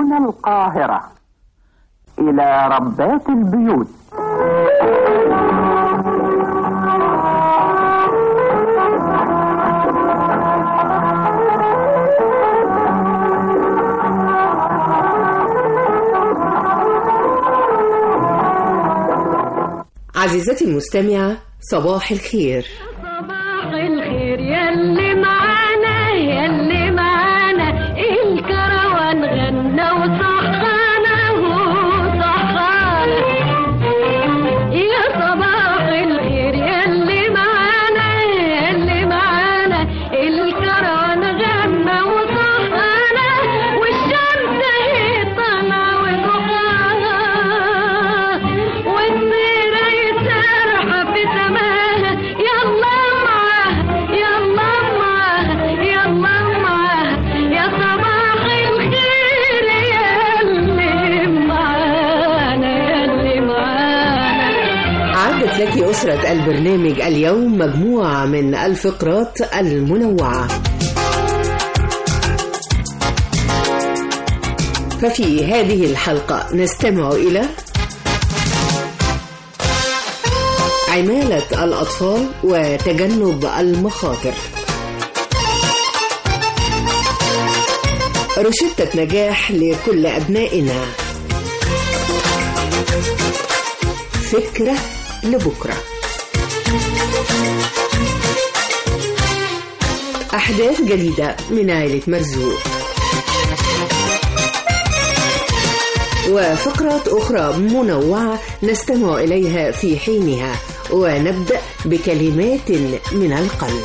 من القاهرة إلى ربات البيوت عزيزتي المستمعة صباح الخير صباح الخير يلي معانا يلي معانا الكروان غنى وصحانا وصحانا يا صباح الخير يلي معانا يلي معانا الكروان غنى وصحانا والشمس هي طالعة وضحاها والطيرة يسرحة في سماها يلا معاها يلا معاها يلا معاها يا صباح الخير يلي معانا يلي معانا عدت لك أسرة البرنامج اليوم مجموعة من الفقرات المنوعة ففي هذه الحلقة نستمع إلى عمالة الأطفال وتجنب المخاطر روشتة نجاح لكل أبنائنا فكرة لبكرة أحداث جديدة من عائلة مرزوق وفقرات أخرى منوعة نستمع إليها في حينها ونبدأ بكلمات من القلب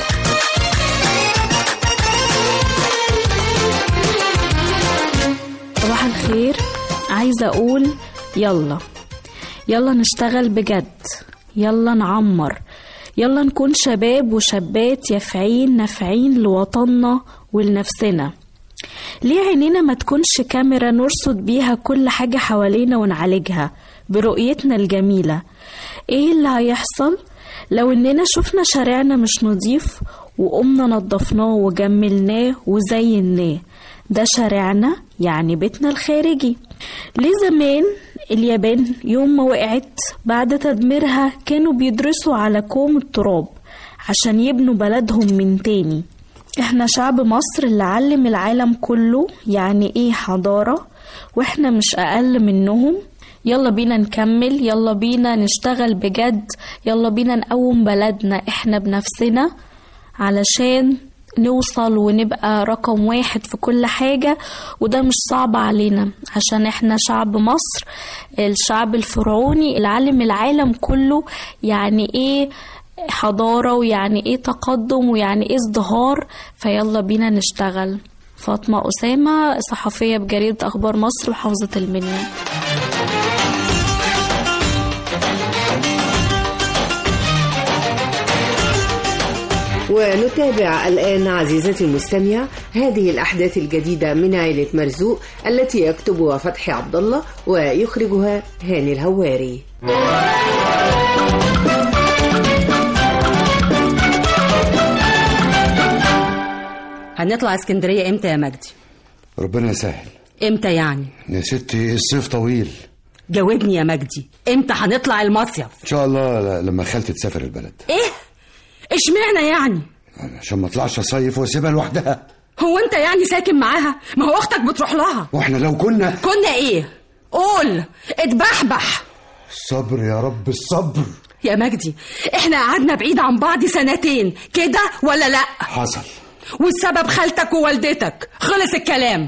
صباح الخير عايزة أقول يلا يلا نشتغل بجد يلا نعمر يلا نكون شباب وشابات يافعين نافعين لوطننا ولنفسنا ليه عينينا ما تكونش كاميرا نرصد بيها كل حاجة حوالينا ونعالجها برؤيتنا الجميلة ايه اللي هيحصل لو اننا شفنا شارعنا مش نضيف وقمنا نضفناه وجملناه وزيناه ده شارعنا يعني بيتنا الخارجي ليه زمان اليابان يوم ما وقعت بعد تدميرها كانوا بيدرسوا على كوم التراب عشان يبنوا بلدهم من تاني احنا شعب مصر اللي علم العالم كله يعني ايه حضارة واحنا مش اقل منهم يلا بينا نكمل يلا بينا نشتغل بجد يلا بينا نقوم بلدنا احنا بنفسنا علشان نوصل ونبقى رقم واحد في كل حاجة وده مش صعب علينا عشان احنا شعب مصر الشعب الفرعوني اللي علم العالم كله يعني ايه حضارة ويعني ايه تقدم ويعني ايه ازدهار فيلا بينا نشتغل فاطمة أسامة صحفية بجريدة أخبار مصر محافظة المنيا ونتابع الآن عزيزتي المستمع هذه الأحداث الجديدة من عائلة مرزوق التي يكتبها فتحي عبد الله ويخرجها هاني الهواري هنطلع اسكندرية امتى يا مجدي؟ ربنا يسهل امتى يعني؟ يا ستي الصيف طويل جاوبني يا مجدي امتى هنطلع المصيف؟ ان شاء الله ل- لما خالتي تسافر البلد ايه؟ اشمعنى يعني؟ عشان ما اطلعش اصيف واسيبها لوحدها هو انت يعني ساكن معاها؟ ما هو اختك بتروح لها واحنا لو كنا كنا ايه؟ قول اتبحبح الصبر يا رب الصبر يا مجدي احنا قعدنا بعيد عن بعض سنتين كده ولا لا؟ حصل والسبب خالتك ووالدتك خلص الكلام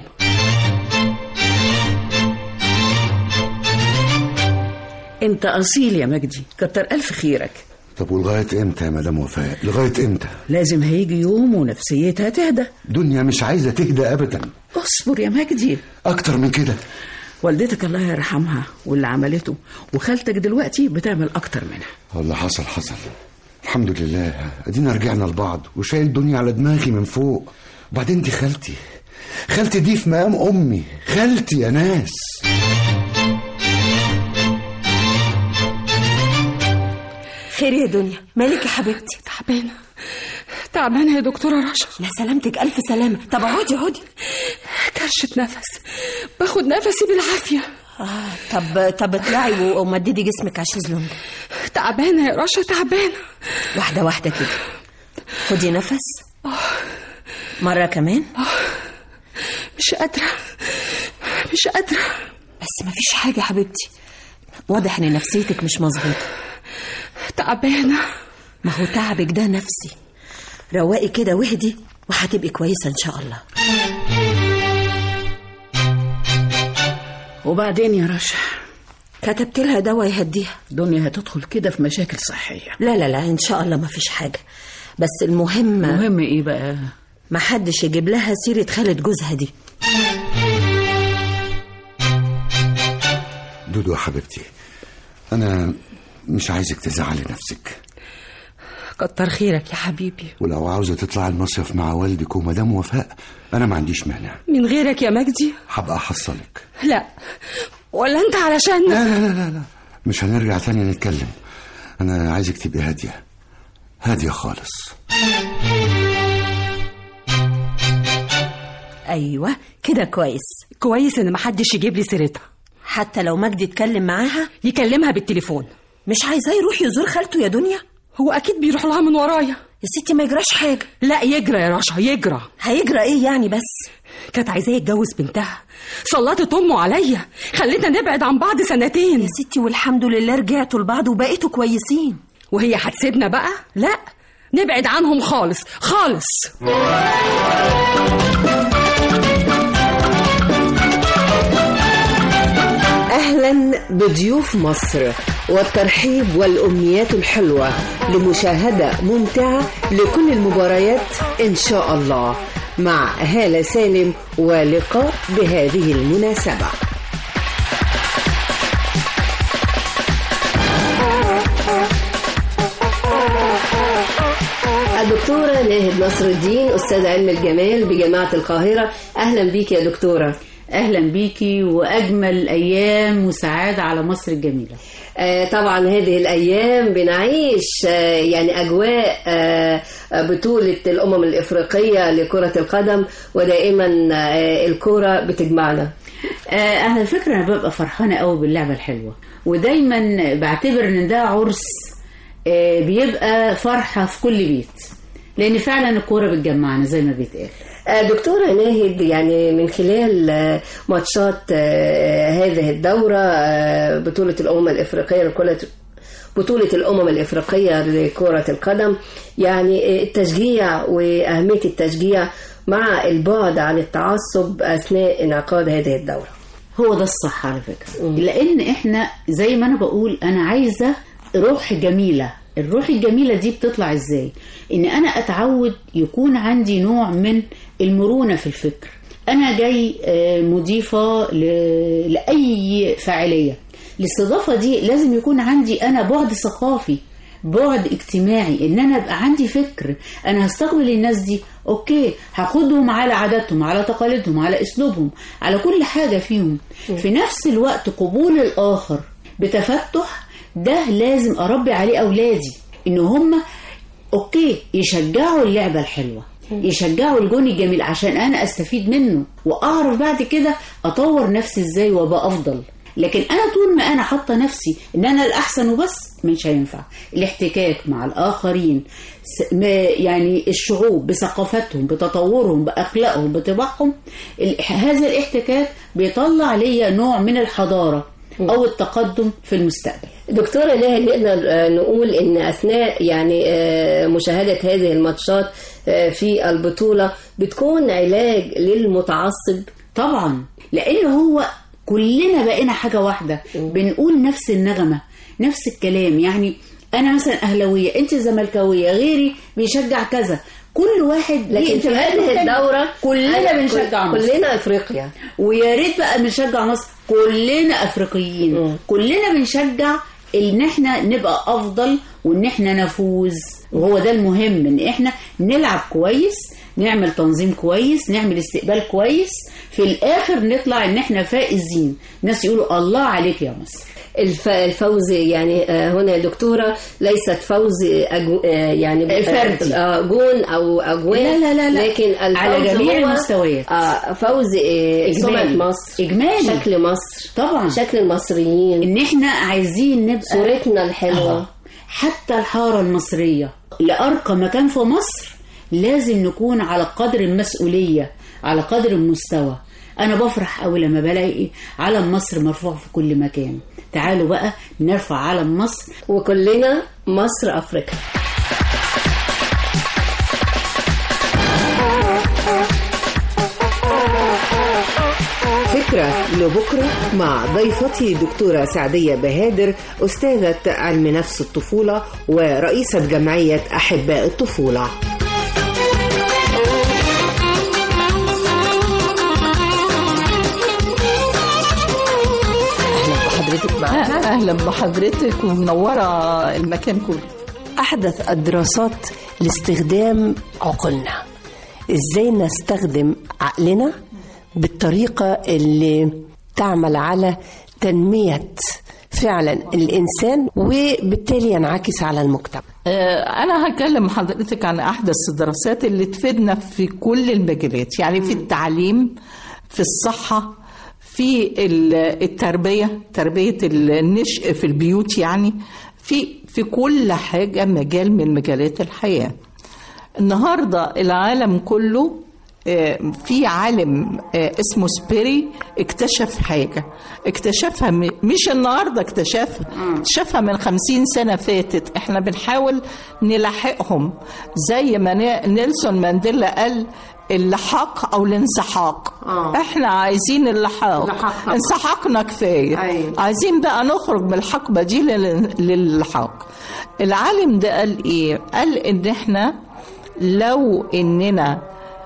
انت اصيل يا مجدي كتر الف خيرك طب ولغايه امتى يا مدام وفاء لغايه امتى لازم هيجي يوم ونفسيتها تهدى دنيا مش عايزه تهدى ابدا اصبر يا مجدي اكتر من كده والدتك الله يرحمها واللي عملته وخالتك دلوقتي بتعمل اكتر منها والله حصل حصل الحمد لله ادينا رجعنا لبعض وشايل الدنيا على دماغي من فوق وبعدين دي خالتي خالتي دي في مقام امي خالتي يا ناس خير يا دنيا مالك يا حبيبتي تعبانة تعبانة يا دكتورة رشا لا سلامتك ألف سلامة طب اقعدي اقعدي كان كرشة نفس باخد نفسي بالعافية آه طب طب اطلعي و- ومددي جسمك على الشезлونج تعبانة يا رشا تعبانة واحدة واحدة كده خدي نفس مرة كمان مش قادرة مش قادرة بس مفيش حاجة يا حبيبتي واضح ان نفسيتك مش مظبوطة تعبانة ما هو تعبك ده نفسي رواقي كده واهدي وهتبقي كويسة ان شاء الله وبعدين يا رشا كتبت لها دواء يهديها دنيا هتدخل كده في مشاكل صحية لا لا لا ان شاء الله مفيش حاجة بس المهم مهم ايه بقى ما حدش يجيب لها سيرة خالد جوزها دي دودو يا حبيبتي انا مش عايزك تزعلي نفسك كتر خيرك يا حبيبي ولو عاوزه تطلع المصيف مع والدك ومدام وفاء انا ما عنديش مانع من غيرك يا مجدي هبقى احصلك لا ولا انت علشان لا لا لا لا لا مش هنرجع تاني نتكلم انا عايزك تبقي هاديه هاديه خالص ايوه كده كويس كويس ان محدش يجيب لي سيرتها حتى لو مجدي اتكلم معاها يكلمها بالتليفون مش عايزاه يروح يزور خالته يا دنيا هو اكيد بيروح لها من ورايا يا ستي ما يجراش حاجة لا يجرى يا رشا يجرى هيجرى ايه يعني بس كانت عايزاه يتجوز بنتها سلطت امه عليا خلينا نبعد عن بعض سنتين يا ستي والحمد لله رجعتوا لبعض وبقيتوا كويسين وهي هتسيبنا بقى لا نبعد عنهم خالص خالص أهلا بضيوف مصر والترحيب والأمنيات الحلوة لمشاهدة ممتعة لكل المباريات إن شاء الله مع هالة سالم ولقاء بهذه المناسبة الدكتورة ناهد نصر الدين أستاذ علم الجمال بجامعة القاهرة أهلا بيك يا دكتورة اهلا بيكي واجمل ايام وسعاده على مصر الجميله آه، طبعا هذه الأيام بنعيش آه، يعني أجواء آه، بطولة الأمم الإفريقية لكرة القدم ودائما آه، الكرة بتجمعنا آه على فكره انا ببقى فرحانه قوي باللعبه الحلوه ودايما بعتبر ان ده عرس آه بيبقى فرحه في كل بيت لان فعلا الكوره بتجمعنا زي ما بيتقال آه، دكتورة ناهد يعني من خلال آه، ماتشات آه، هذه الدورة آه، بطولة الأمم الإفريقية لكرة بطولة الأمم الإفريقية لكرة القدم يعني التشجيع وأهمية التشجيع مع البعد عن التعصب أثناء انعقاد هذه الدورة هو ده الصح على فكره لان احنا زي ما انا بقول انا عايزه روح جميله الروح الجميله دي بتطلع ازاي ان انا اتعود يكون عندي نوع من المرونه في الفكر انا جاي آه، مضيفه ل- لاي فاعليه الاستضافه دي لازم يكون عندي انا بعد ثقافي بعد اجتماعي ان انا ابقى عندي فكر انا هستقبل الناس دي اوكي هاخدهم على عاداتهم على تقاليدهم على اسلوبهم على كل حاجه فيهم في نفس الوقت قبول الاخر بتفتح ده لازم اربي عليه اولادي ان هم اوكي يشجعوا اللعبه الحلوه يشجعوا الجون الجميل عشان انا استفيد منه واعرف بعد كده اطور نفسي ازاي وابقى افضل لكن انا طول ما انا حاطه نفسي ان انا الاحسن وبس مش هينفع الاحتكاك مع الاخرين س- ما- يعني الشعوب بثقافتهم بتطورهم باخلاقهم بطباعهم ال- هذا الاحتكاك بيطلع ليا نوع من الحضاره او التقدم في المستقبل دكتورة ناهد نقدر آه، نقول ان اثناء يعني آه، مشاهدة هذه الماتشات آه، في البطولة بتكون علاج للمتعصب طبعا لان هو كلنا بقينا حاجه واحده بنقول نفس النغمه نفس الكلام يعني انا مثلا اهلاويه انت زملكاويه غيري بيشجع كذا كل واحد ليه لكن في انتماءات هذه مختلفة. الدورة كلنا أنا- بنشجع مصر كلنا افريقيا ويا ريت بقى بنشجع مصر كلنا افريقيين كلنا بنشجع ان احنا نبقى افضل وان احنا نفوز وهو ده المهم ان احنا نلعب كويس نعمل تنظيم كويس نعمل استقبال كويس في الاخر نطلع ان احنا فائزين ناس يقولوا الله عليك يا مصر الف... الفوز يعني آه، هنا يا دكتورة ليست فوز أجو... آه، يعني فردي. آه، جون أو أجوان لا لا لا لا. لكن الفوز على جميع هو المستويات. آه، فوز آه، سمعة إجمالي. مصر إجمالي. شكل مصر طبعا شكل المصريين ان احنا عايزين نبقى صورتنا الحلوة آه. حتى الحارة المصرية لأرقى مكان في مصر لازم نكون على قدر المسؤولية على قدر المستوى أنا بفرح أوي لما بلاقي علم مصر مرفوع في كل مكان تعالوا بقى نرفع علم مصر وكلنا مصر أفريقيا فكرة لبكرة مع ضيفتي دكتورة سعدية بهادر أستاذة علم نفس الطفولة ورئيسة جمعية أحباء الطفولة حضرتك معانا اهلا بحضرتك ومنوره المكان كله أحدث الدراسات لاستخدام عقولنا إزاي نستخدم عقلنا بالطريقة اللي تعمل على تنمية فعلا الإنسان وبالتالي ينعكس على المجتمع آه، أنا هكلم حضرتك عن أحدث الدراسات اللي تفيدنا في كل المجالات يعني في التعليم في الصحة في ال- التربية تربية النشء في البيوت يعني في في كل حاجة مجال من مجالات الحياة النهاردة العالم كله آه، في عالم آه، اسمه سبيري اكتشف حاجة اكتشفها م- مش النهاردة اكتشفها اكتشفها من خمسين سنة فاتت احنا بنحاول نلاحقهم زي ما ن- نيلسون مانديلا قال اللحاق او الانسحاق آه. احنا عايزين اللحاق لحقنا. انسحقنا كفايه أيوة. عايزين بقى نخرج من الحقبه دي لل- للحاق العالم ده قال ايه قال ان احنا لو اننا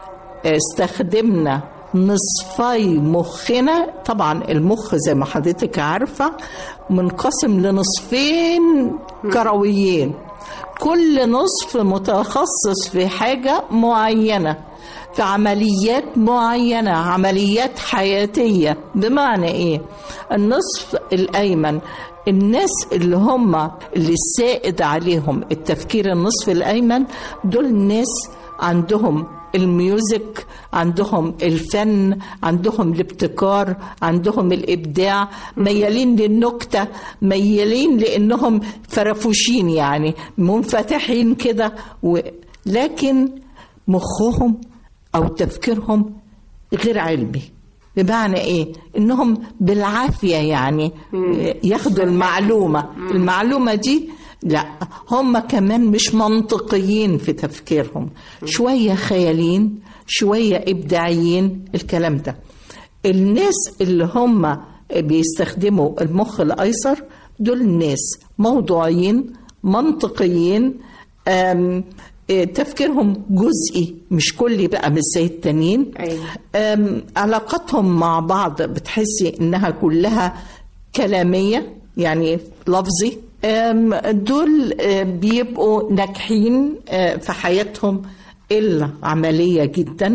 استخدمنا نصفي مخنا طبعا المخ زي ما حضرتك عارفة منقسم لنصفين كرويين كل نصف متخصص في حاجة معينة في عمليات معينة عمليات حياتية بمعنى ايه النصف الايمن الناس اللي هم اللي السائد عليهم التفكير النصف الايمن دول ناس عندهم الميوزك عندهم الفن عندهم الابتكار عندهم الابداع ميالين للنكته ميالين لانهم فرفوشين يعني منفتحين كده و... لكن مخهم او تفكيرهم غير علمي بمعنى ايه انهم بالعافيه يعني ياخدوا المعلومه المعلومه دي لا هم كمان مش منطقيين في تفكيرهم شويه خيالين شويه ابداعيين الكلام ده الناس اللي هم بيستخدموا المخ الايسر دول ناس موضوعيين منطقيين أم إيه، تفكيرهم جزئي مش كلي بقى مش زي التانيين أم، علاقتهم مع بعض بتحسي انها كلها كلاميه يعني لفظي أم، دول آه، بيبقوا ناجحين آه، في حياتهم العمليه جدا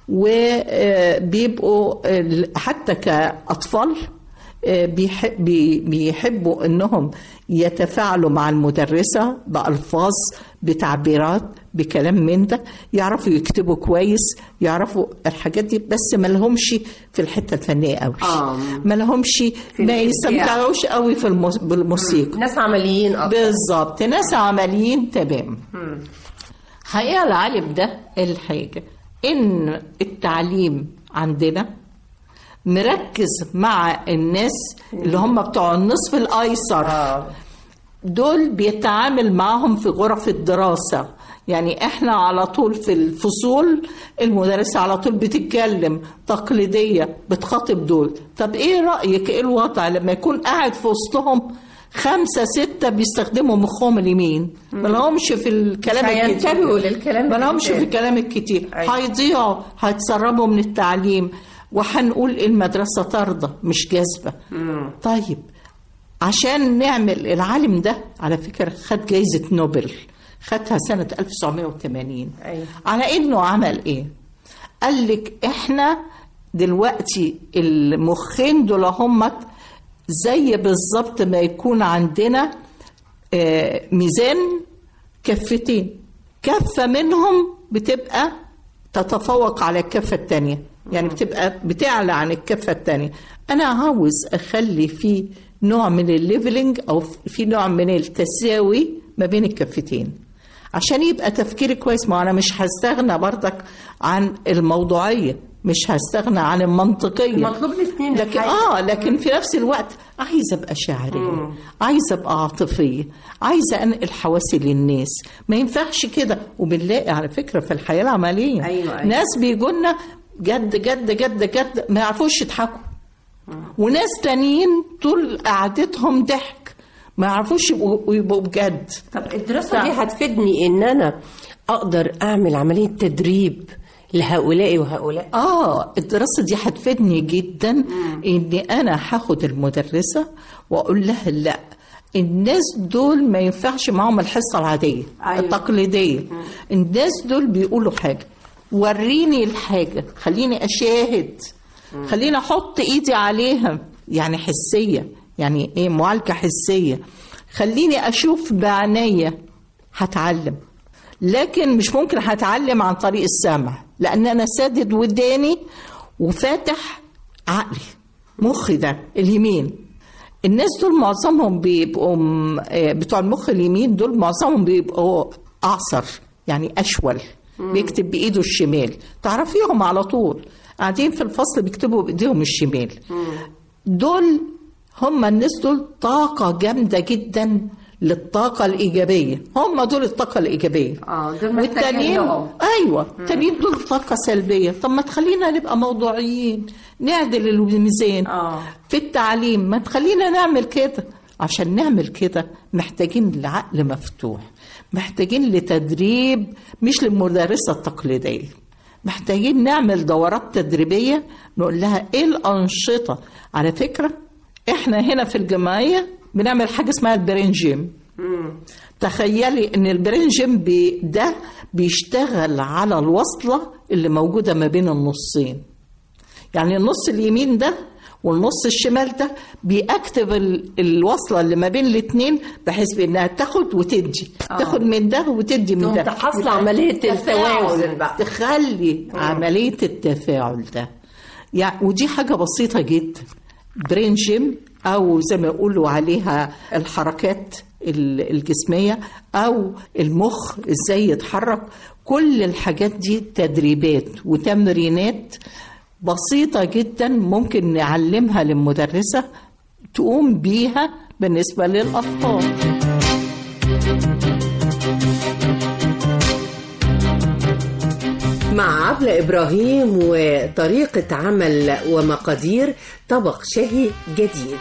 وبيبقوا حتى كاطفال آه، بيح- بي- بيحبوا انهم يتفاعلوا مع المدرسه بالفاظ بتعبيرات بكلام من ده يعرفوا يكتبوا كويس يعرفوا الحاجات دي بس ما لهمش في الحته الفنيه قوي آه. ما لهمش ما الإبداع. يستمتعوش قوي في الموس- بالموسيقى ناس عمليين أكتر بالظبط ناس عمليين تمام حقيقة العالم ده الحاجة إن التعليم عندنا مركز مع الناس اللي هم بتوع النصف الأيسر دول بيتعامل معهم في غرف الدراسة يعني احنا على طول في الفصول المدرسة على طول بتتكلم تقليدية بتخاطب دول طب ايه رأيك ايه الوضع لما يكون قاعد في وسطهم خمسة ستة بيستخدموا مخهم اليمين ما لهمش في الكلام مش الكتير هينتبهوا للكلام ما لهمش في الكتير. الكلام الكتير أيوة. هيضيعوا هيتسربوا من التعليم وهنقول المدرسة طاردة مش جاذبة طيب عشان نعمل العالم ده على فكرة خد جايزة نوبل خدها سنة 1980 أيوة. على إنه عمل إيه قال لك إحنا دلوقتي المخين دول هم زي بالظبط ما يكون عندنا آه، ميزان كفتين كفة منهم بتبقى تتفوق على الكفة التانية يعني بتبقى بتعلى عن الكفة التانية أنا عاوز أخلي في نوع من الليفلنج أو في نوع من التساوي ما بين الكفتين عشان يبقى تفكيري كويس ما أنا مش هستغنى برضك عن الموضوعية مش هستغنى عن المنطقية مطلوب الاثنين لكن اه لكن في نفس الوقت عايزه ابقى شاعريه عايزه ابقى عاطفيه عايزه انقل حواسي للناس ما ينفعش كده وبنلاقي على فكره في الحياه العمليه أيوة، أيوة. ناس بيجوا لنا جد جد جد جد ما يعرفوش يضحكوا وناس تانيين طول قعدتهم ضحك ما يعرفوش يبقوا يبقوا بجد طب الدراسة دي هتفيدني ان انا اقدر اعمل عملية تدريب لهؤلاء وهؤلاء اه الدراسة دي هتفيدني جدا اني انا هاخد المدرسة واقول لها لا الناس دول ما ينفعش معاهم الحصة العادية أيوة. التقليدية الناس دول بيقولوا حاجة وريني الحاجة خليني أشاهد خليني أحط إيدي عليها يعني حسية يعني إيه معالجة حسية خليني أشوف بعينيا هتعلم لكن مش ممكن هتعلم عن طريق السمع لأن أنا سادد وداني وفاتح عقلي مخي ده اليمين الناس دول معظمهم بيبقوا م- آه، بتوع المخ اليمين دول معظمهم بيبقوا أعصر يعني أشول بيكتب بإيده الشمال تعرفيهم على طول قاعدين في الفصل بيكتبوا بإيديهم الشمال دول هم الناس دول طاقة جامدة جدا للطاقة الإيجابية هم دول الطاقة الإيجابية اه دول محتاجين والتانيين لهم. ايوه التانيين دول طاقه سلبيه طب ما تخلينا نبقى موضوعيين نعدل الميزان آه. في التعليم ما تخلينا نعمل كده عشان نعمل كده محتاجين لعقل مفتوح محتاجين لتدريب مش للمدرسه التقليديه محتاجين نعمل دورات تدريبيه نقول لها ايه الانشطه على فكره احنا هنا في الجمعيه بنعمل حاجه اسمها البرين جيم تخيلي ان البرين جيم بي ده بيشتغل على الوصله اللي موجوده ما بين النصين يعني النص اليمين ده والنص الشمال ده بيأكتف ال- الوصله اللي ما بين الاثنين بحيث بانها تاخد وتدي آه. تاخد من ده وتدي من تقوم ده تحصل عملية التوازن بقى. تخلي عمليه التفاعل ده يعني ودي حاجه بسيطه جدا برين جيم او زي ما يقولوا عليها الحركات ال- الجسميه او المخ ازاي يتحرك كل الحاجات دي تدريبات وتمرينات بسيطه جدا ممكن نعلمها للمدرسه تقوم بيها بالنسبه للاطفال مع عبلة إبراهيم وطريقة عمل ومقادير طبق شهي جديد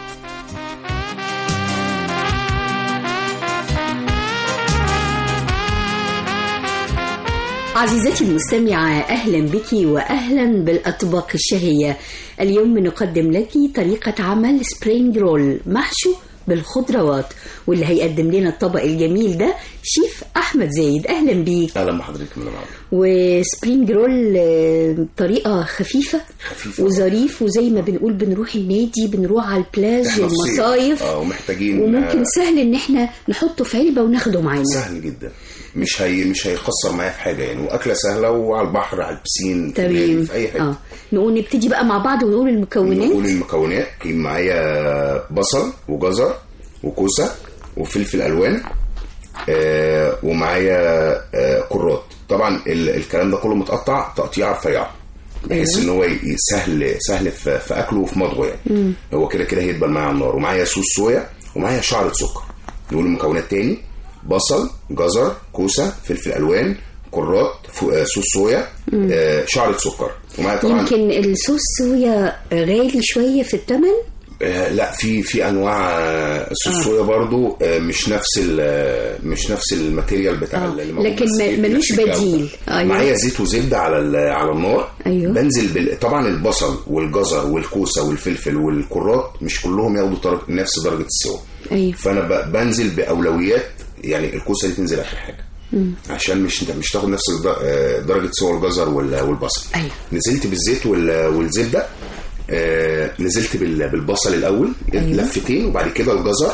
عزيزتي المستمعة أهلا بك وأهلا بالأطباق الشهية اليوم نقدم لك طريقة عمل سبرينج رول محشو بالخضروات واللي هيقدم لنا الطبق الجميل ده شيف أحمد زايد أهلا بيك اهلا بحضرتك من العمر وسبرينج رول آه، طريقة خفيفة خفيفة. وظريف وزي ما بنقول بنروح النادي بنروح على البلاج إحنا في صيف. المصايف اه ومحتاجين وممكن آه، سهل ان احنا نحطه في علبة وناخده معانا سهل جدا مش هي مش هيخسر معايا في حاجه يعني واكله سهله وعلى البحر على البسين في النادي، تمام في اي حته اه نقول نبتدي بقى مع بعض ونقول المكونات نقول المكونات في معايا بصل وجزر وكوسه وفلفل الوان آه ومعايا آه كرات طبعا ال- الكلام ده كله متقطع تقطيع رفيعه بحيث أيوة. ان هو ي- سهل سهل في, في اكله وفي مضغه يعني مم. هو كده كده هيدبل معايا على النار ومعايا صوص صويا ومعايا شعرة سكر نقول المكونات تاني بصل جزر كوسه فلفل الوان كرات فو- آه، صوص صويا مم. آه شعرة سكر ومعايا طبعا يمكن الصوص صويا غالي شوية في الثمن آه لا في في انواع آه، صوص آه. صويا برضو آه مش نفس ال- آه، مش نفس الماتيريال بتاع آه. اللي موجود لكن بس ما- في ملوش نفس الجودة. بديل. أيوة. معايا زيت وزبده على ال- على النار أيوة. بنزل بال... طبعا البصل والجزر والكوسه والفلفل والكرات مش كلهم ياخدوا درج... نفس درجه السوا ايوه فانا ب... بنزل باولويات يعني الكوسه دي تنزل اخر حاجه عشان مش انت مش تاخد نفس الد- آه، درجه سوى الجزر وال- والبصل أيوة. نزلت بالزيت وال- والزبده آه، نزلت بال- بالبصل الاول لفتين وبعد كده الجزر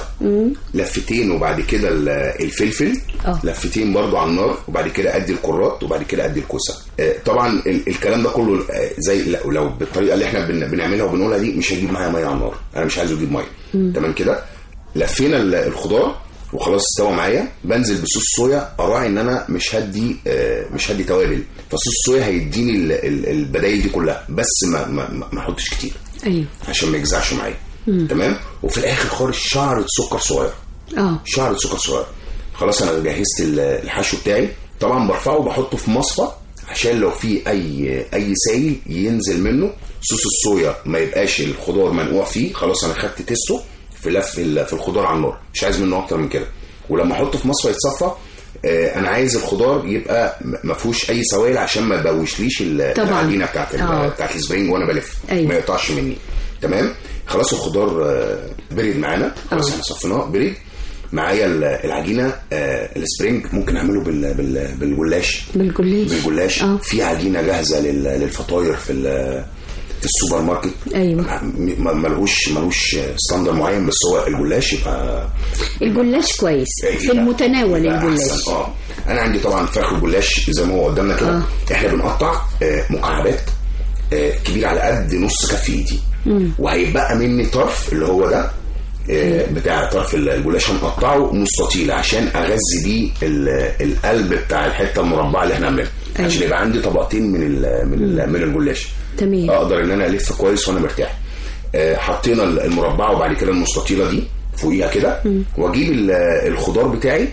لفتين وبعد كده ال- الفلفل آه. لفتين برضو على النار وبعد كده ادي الكرات وبعد كده ادي الكوسه آه، طبعا ال- الكلام ده كله آه، زي لو- لو بالطريقه اللي احنا بن- بنعملها وبنقولها دي مش هيجيب معايا ميه على النار انا مش عايزه يجيب ميه تمام كده لفينا ال- الخضار وخلاص استوى معايا بنزل بصوص صويا اراعي ان انا مش هدي آه، مش هدي توابل فصوص الصويا هيديني ال- ال- البدايل دي كلها بس ما ما ما- ما احطش كتير ايوه عشان ما يجزعش معايا تمام وفي الاخر خالص شعره سكر صغير اه شعره سكر صغير خلاص انا جهزت ال- الحشو بتاعي طبعا برفعه وبحطه في مصفى عشان لو في اي اي سائل ينزل منه صوص الصويا ما يبقاش الخضار منقوع فيه خلاص انا خدت تيستو في لف ال- في الخضار على النار مش عايز منه اكتر من كده ولما احطه في مصفى يتصفى آه، انا عايز الخضار يبقى م- ما فيهوش اي سوائل عشان ما يبوشليش ال- طبعاً. العجينه بتاعت ال- آه. بتاعت السبرينج وانا بلف أيوة. ما يقطعش مني تمام خلاص الخضار آه، برد معانا خلاص آه. احنا صفيناه برد معايا ال- العجينه آه، السبرينج ممكن اعمله بال- بال- بالجلاش بالجلاش بالجلاش اه في عجينه جاهزه لل- للفطاير في ال- في السوبر ماركت ايوه م- م- ملهوش ملهوش ستاندر معين بس هو الجلاش يبقى الجلاش كويس في المتناول يبقى الجلاش أحسن. اه انا عندي طبعا فراخ الجلاش زي ما هو قدامنا كده آه. احنا بنقطع آه، مكعبات آه، كبيره على قد نص كف ايدي مم. وهيبقى مني طرف اللي هو ده آه، بتاع طرف الجلاش هنقطعه مستطيل عشان اغذي بيه ال- القلب بتاع الحته المربعه اللي احنا عاملينها أيوة. عشان يبقى عندي طبقتين من ال من ال من الجلاش تمام اقدر ان انا الف كويس وانا مرتاح آه، حطينا المربعه وبعد كده المستطيله دي فوقيها كده واجيب ال- الخضار بتاعي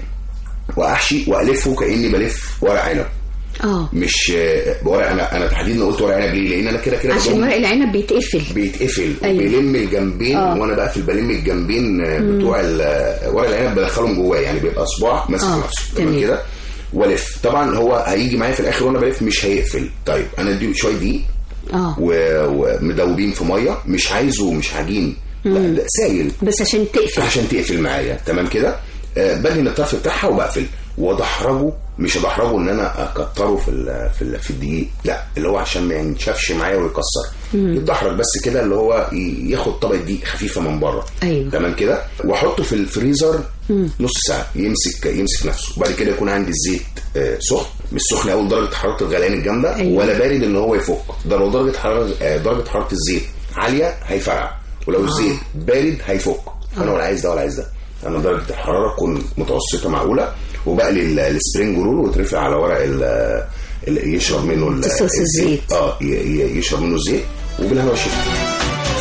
واحشي والفه كاني بلف ورق عنب اه مش آه، ورق انا انا تحديدا قلت ورق عنب ليه؟ لان انا كده كده عشان بضم- ورق العنب بيتقفل بيتقفل أيوة. وبيلم الجنبين آه. وانا بقفل بلم الجنبين آه، بتوع ال- ورق العنب بدخلهم جواه يعني بيبقى صباع ماسك آه، نفسه تمام. تمام كده والف طبعا هو هيجي معايا في الاخر وانا بلف مش هيقفل طيب انا اديله شويه دقيق اه و- ومدوبين في ميه مش عايزه مش عجين لا مم. ده سايل بس عشان تقفل عشان تقفل معايا تمام كده آه، بدهن الطرف بتاعها وبقفل وادحرجه مش ادحرجه ان انا اكتره في ال في ال في الدقيق لا اللي هو عشان ما ينشفش معايا ويكسر مم. يتدحرج بس كده اللي هو ي- ياخد طبقه دقيق خفيفه من بره ايوه تمام كده واحطه في الفريزر مم. نص ساعه يمسك يمسك نفسه وبعد كده يكون عندي الزيت آه، سخن مش سخن قوي درجه حراره الغليان الجامده أيوة. ولا بارد ان هو يفك ده لو درجه حراره آه، درجه حراره الزيت عاليه هيفرقع ولو الزيت بارد هيفك فانا ولا عايز ده ولا عايز ده انا درجه الحراره تكون متوسطه معقوله وبقلي ال- السبرينج رول وترفع على ورق ال ال- يشرب منه ال- امتصاص الزيت. اه ي- ي- يشرب منه الزيت وبالهنا والشفا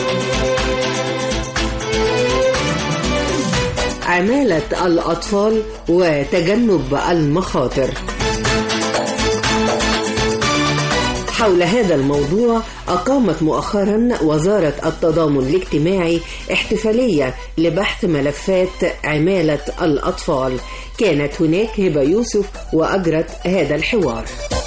عمالة الأطفال وتجنب المخاطر حول هذا الموضوع أقامت مؤخرا وزارة التضامن الاجتماعي احتفالية لبحث ملفات عمالة الأطفال كانت هناك هبة يوسف وأجرت هذا الحوار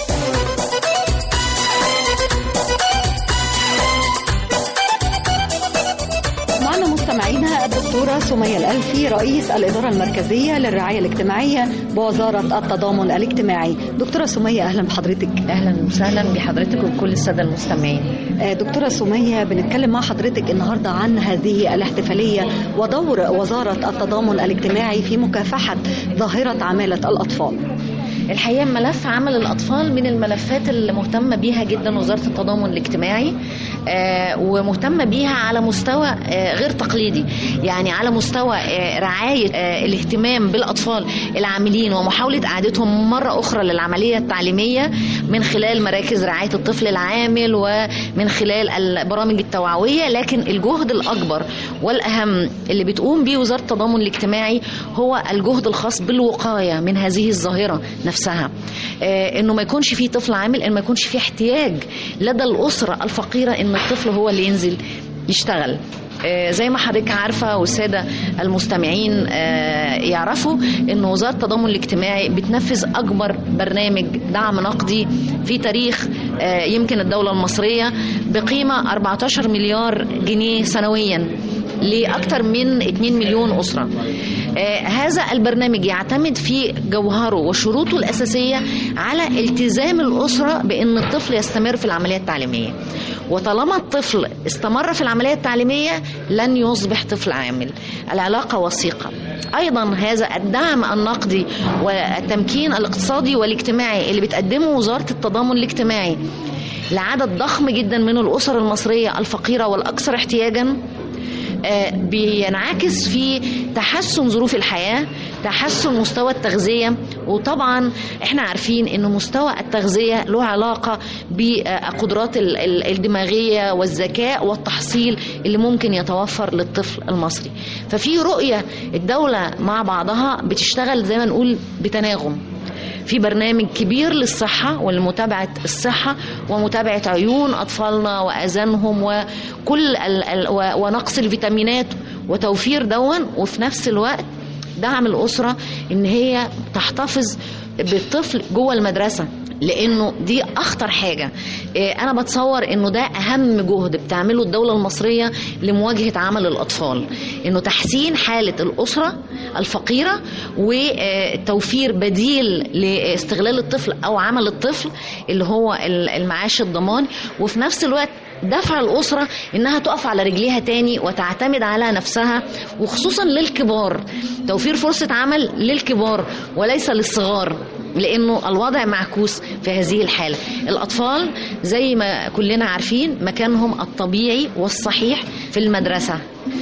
معنا مستمعينا الدكتورة سمية الألفي رئيس الإدارة المركزية للرعاية الاجتماعية بوزارة التضامن الاجتماعي دكتورة سمية أهلا بحضرتك أهلا وسهلا بحضرتك وكل السادة المستمعين آه، دكتورة سمية بنتكلم مع حضرتك النهاردة عن هذه الاحتفالية ودور وزارة التضامن الاجتماعي في مكافحة ظاهرة عمالة الأطفال الحقيقة ملف عمل الأطفال من الملفات اللي مهتمة بيها جدا وزارة التضامن الاجتماعي آه، ومهتمة بيها على مستوى آه، غير تقليدي يعني على مستوى آه، رعاية آه، الاهتمام بالأطفال العاملين ومحاولة إعادتهم مرة أخرى للعملية التعليمية من خلال مراكز رعاية الطفل العامل ومن خلال البرامج التوعوية لكن الجهد الأكبر والأهم اللي بتقوم به وزارة التضامن الاجتماعي هو الجهد الخاص بالوقاية من هذه الظاهرة نفسها آه، انه ما يكونش فيه طفل عامل ان ما يكونش فيه احتياج لدى الأسرة الفقيرة ان الطفل هو اللي ينزل يشتغل آه، زي ما حضرتك عارفة والسادة المستمعين آه، يعرفوا ان وزارة التضامن الاجتماعي بتنفذ اكبر برنامج دعم نقدي في تاريخ آه، يمكن الدولة المصرية بقيمة 14 مليار جنيه سنويا لأكثر من 2 مليون أسرة آه، هذا البرنامج يعتمد في جوهره وشروطه الأساسية على التزام الأسرة بأن الطفل يستمر في العملية التعليمية وطالما الطفل استمر في العملية التعليمية لن يصبح طفل عامل العلاقة وثيقة أيضا هذا الدعم النقدي والتمكين الاقتصادي والاجتماعي اللي بتقدمه وزارة التضامن الاجتماعي لعدد ضخم جدا من الأسر المصرية الفقيرة والأكثر احتياجا آه، بينعكس في تحسن ظروف الحياة تحسن مستوى التغذية وطبعا احنا عارفين ان مستوى التغذية له علاقة بالقدرات ال- ال- الدماغية والذكاء والتحصيل اللي ممكن يتوفر للطفل المصري ففي رؤية الدولة مع بعضها بتشتغل زي ما نقول بتناغم في برنامج كبير للصحة ولمتابعة الصحة ومتابعة عيون أطفالنا وأذانهم وكل ال ال و- ونقص الفيتامينات وتوفير دون وفي نفس الوقت دعم الأسرة إن هي تحتفظ بالطفل جوه المدرسة لانه دي اخطر حاجه إيه، انا بتصور انه ده اهم جهد بتعمله الدوله المصريه لمواجهه عمل الاطفال انه تحسين حاله الاسره الفقيره وتوفير بديل لاستغلال الطفل او عمل الطفل اللي هو ال- المعاش الضماني وفي نفس الوقت دفع الأسرة إنها تقف على رجليها تاني وتعتمد على نفسها وخصوصا للكبار توفير فرصة عمل للكبار وليس للصغار لأنه الوضع معكوس في هذه الحالة الأطفال زي ما كلنا عارفين مكانهم الطبيعي والصحيح في المدرسة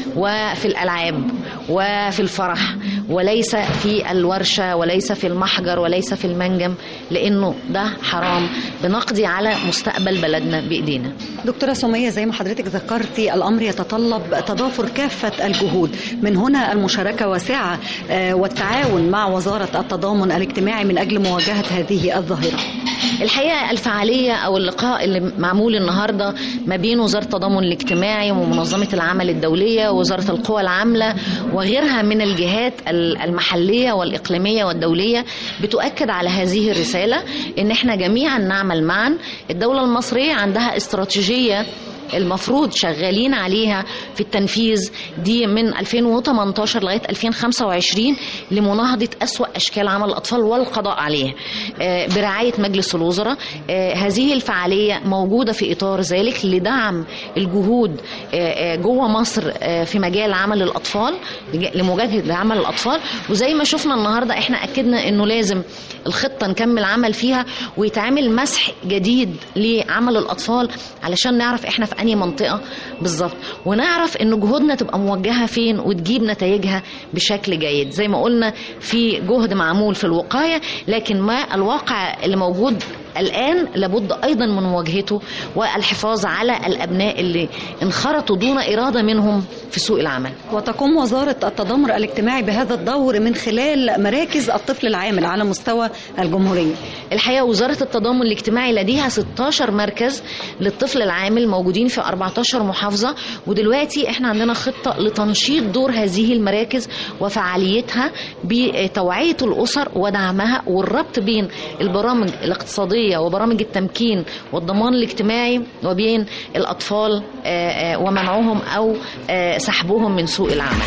وفي الألعاب وفي الفرح وليس في الورشة وليس في المحجر وليس في المنجم لأنه ده حرام بنقضي على مستقبل بلدنا بإيدينا دكتورة سمية زي ما حضرتك ذكرتي الأمر يتطلب تضافر كافة الجهود من هنا المشاركة واسعة آه، والتعاون مع وزارة التضامن الاجتماعي من أجل مواجهة هذه الظاهرة الحقيقة الفعالية أو اللقاء اللي معمول النهاردة ما بين وزارة التضامن الاجتماعي ومنظمة العمل الدولية ووزارة القوى العاملة وغيرها من الجهات ال- المحلية والإقليمية والدولية بتؤكد على هذه الرسالة إن إحنا جميعا نعمل معا الدولة المصرية عندها استراتيجية المفروض شغالين عليها في التنفيذ دي من 2018 لغايه 2025 لمناهضه أسوأ اشكال عمل الاطفال والقضاء عليه آه، برعايه مجلس الوزراء آه، هذه الفعاليه موجوده في اطار ذلك لدعم الجهود آه، آه، جوه مصر آه، في مجال عمل الاطفال لج- لمواجهه عمل الاطفال وزي ما شفنا النهارده احنا اكدنا انه لازم الخطه نكمل عمل فيها ويتعمل مسح جديد لعمل الاطفال علشان نعرف احنا في انهي منطقه بالظبط ونعرف ان جهودنا تبقى موجهه فين وتجيب نتائجها بشكل جيد زي ما قلنا في جهد معمول في الوقايه لكن ما الواقع اللي موجود الآن لابد أيضا من مواجهته والحفاظ على الأبناء اللي انخرطوا دون إرادة منهم في سوق العمل وتقوم وزارة التضامن الاجتماعي بهذا الدور من خلال مراكز الطفل العامل على مستوى الجمهورية الحقيقة وزارة التضامن الاجتماعي لديها 16 مركز للطفل العامل موجودين في 14 محافظة ودلوقتي احنا عندنا خطة لتنشيط دور هذه المراكز وفعاليتها بتوعية الأسر ودعمها والربط بين البرامج الاقتصادية وبرامج التمكين والضمان الاجتماعي وبين الأطفال آه، آه، ومنعهم أو آه، سحبهم من سوق العمل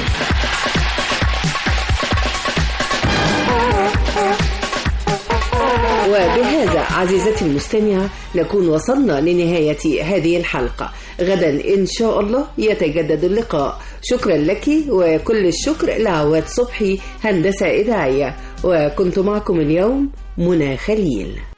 وبهذا عزيزتي المستمعة نكون وصلنا لنهاية هذه الحلقة غدا إن شاء الله يتجدد اللقاء شكرا لك وكل الشكر لعواد صبحي هندسة إذاعية وكنت معكم اليوم منى خليل